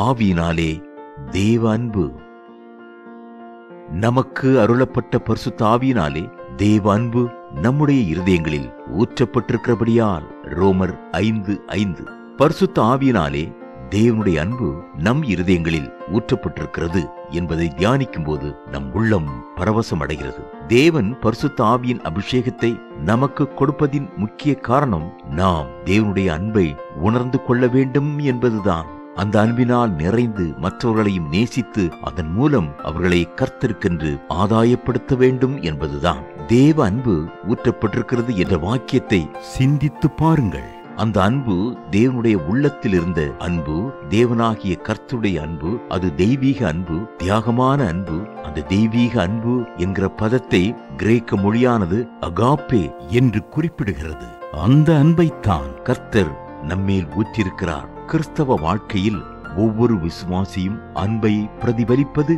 ஆவியினாலே தேவ அன்பு நமக்கு அருளப்பட்ட பரிசுத்த ஆவியினாலே தேவ அன்பு நம்முடைய இருதயங்களில் ஊற்றப்பட்டிருக்கிறபடியால் ரோமர் ஐந்து ஐந்து பரிசுத்த ஆவியினாலே தேவனுடைய அன்பு நம் இருதயங்களில் ஊற்றப்பட்டிருக்கிறது என்பதை தியானிக்கும் போது நம் உள்ளம் பரவசம் அடைகிறது தேவன் பரிசுத்த ஆவியின் அபிஷேகத்தை நமக்கு கொடுப்பதின் முக்கிய காரணம் நாம் தேவனுடைய அன்பை உணர்ந்து கொள்ள வேண்டும் என்பதுதான் அந்த அன்பினால் நிறைந்து மற்றவர்களையும் நேசித்து அதன் மூலம் அவர்களை கர்த்தருக்கென்று ஆதாயப்படுத்த வேண்டும் என்பதுதான் தேவ அன்பு ஊற்றப்பட்டிருக்கிறது என்ற வாக்கியத்தை சிந்தித்து பாருங்கள் அந்த அன்பு தேவனுடைய உள்ளத்தில் இருந்த அன்பு தேவனாகிய கர்த்தருடைய அன்பு அது தெய்வீக அன்பு தியாகமான அன்பு அந்த தெய்வீக அன்பு என்கிற பதத்தை கிரேக்க மொழியானது அகாப்பே என்று குறிப்பிடுகிறது அந்த அன்பைத்தான் கர்த்தர் நம்மேல் ஊற்றிருக்கிறார் கிறிஸ்தவ வாழ்க்கையில் ஒவ்வொரு விசுவாசியும் அன்பை பிரதிபலிப்பது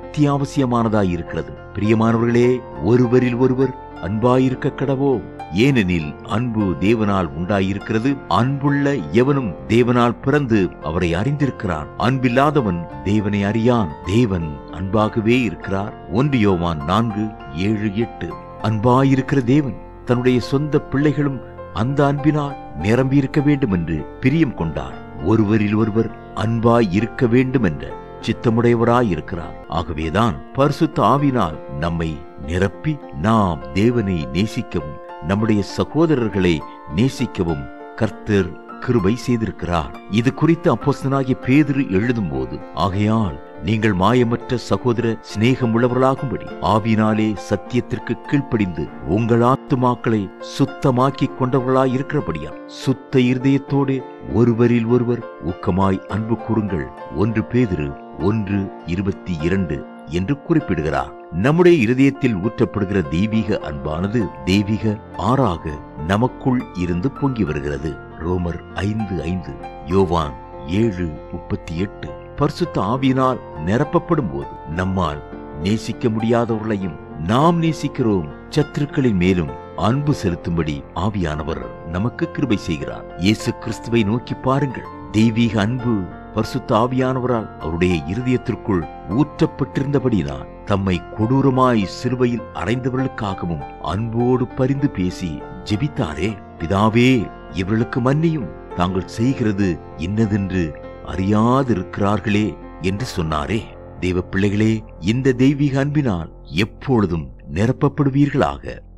அத்தியாவசியமானதாயிருக்கிறது பிரியமானவர்களே ஒருவரில் ஒருவர் அன்பாயிருக்க கடவோ ஏனெனில் அன்பு தேவனால் உண்டாயிருக்கிறது அன்புள்ள எவனும் தேவனால் பிறந்து அவரை அறிந்திருக்கிறான் அன்பில்லாதவன் தேவனை அறியான் தேவன் அன்பாகவே இருக்கிறார் ஒன்று யோவான் நான்கு ஏழு எட்டு அன்பாயிருக்கிற தேவன் தன்னுடைய சொந்த பிள்ளைகளும் அந்த அன்பினால் நிரம்பியிருக்க வேண்டும் என்று பிரியம் கொண்டார் ஒருவரில் ஒருவர் அன்பாய் இருக்க வேண்டும் என்ற சித்தமுடையவராய் இருக்கிறார் ஆகவேதான் பரிசுத்த ஆவினால் நம்மை நிரப்பி நாம் தேவனை நேசிக்கவும் நம்முடைய சகோதரர்களை நேசிக்கவும் கர்த்தர் கிருபை செய்திருக்கிறார் இது குறித்து அப்போஸ்தலனாகிய பேதுரு எழுதும்போது ஆகையால் நீங்கள் மாயமற்ற சகோதர சிநேகம் உள்ளவர்களாகும்படி ஆவினாலே சத்தியத்திற்கு கீழ்ப்படிந்து உங்கள் ஆத்துமாக்களை சுத்தமாக்கிக் கொண்டவர்களாய் இருக்கிறபடியா சுத்த இருதயத்தோடு ஒருவரில் ஒருவர் ஊக்கமாய் அன்பு கூறுங்கள் ஒன்று பேதிரு ஒன்று இருபத்தி இரண்டு என்று குறிப்பிடுகிறார் நம்முடைய இருதயத்தில் ஊற்றப்படுகிற தெய்வீக அன்பானது தெய்வீக ஆறாக நமக்குள் இருந்து பொங்கி வருகிறது ரோமர் ஐந்து ஐந்து யோவான் ஏழு முப்பத்தி எட்டு பரிசுத்த ஆவியினால் நிரப்பப்படும் போது நம்மால் நேசிக்க முடியாதவர்களையும் நாம் நேசிக்கிறோம் சத்துருக்களின் மேலும் அன்பு செலுத்தும்படி ஆவியானவர் நமக்கு கிருபை செய்கிறார் இயேசு கிறிஸ்துவை நோக்கி பாருங்கள் தெய்வீக அன்பு பரிசுத்த ஆவியானவரால் அவருடைய இருதயத்திற்குள் ஊற்றப்பட்டிருந்தபடினால் தம்மை கொடூரமாய் சிறுவையில் அறைந்தவர்களுக்காகவும் அன்போடு பரிந்து பேசி ஜெபித்தாரே பிதாவே இவர்களுக்கு மன்னியும் தாங்கள் செய்கிறது இன்னதென்று அறியாதிருக்கிறார்களே என்று சொன்னாரே தேவ பிள்ளைகளே இந்த தெய்வீக அன்பினால் எப்பொழுதும் நிரப்பப்படுவீர்களாக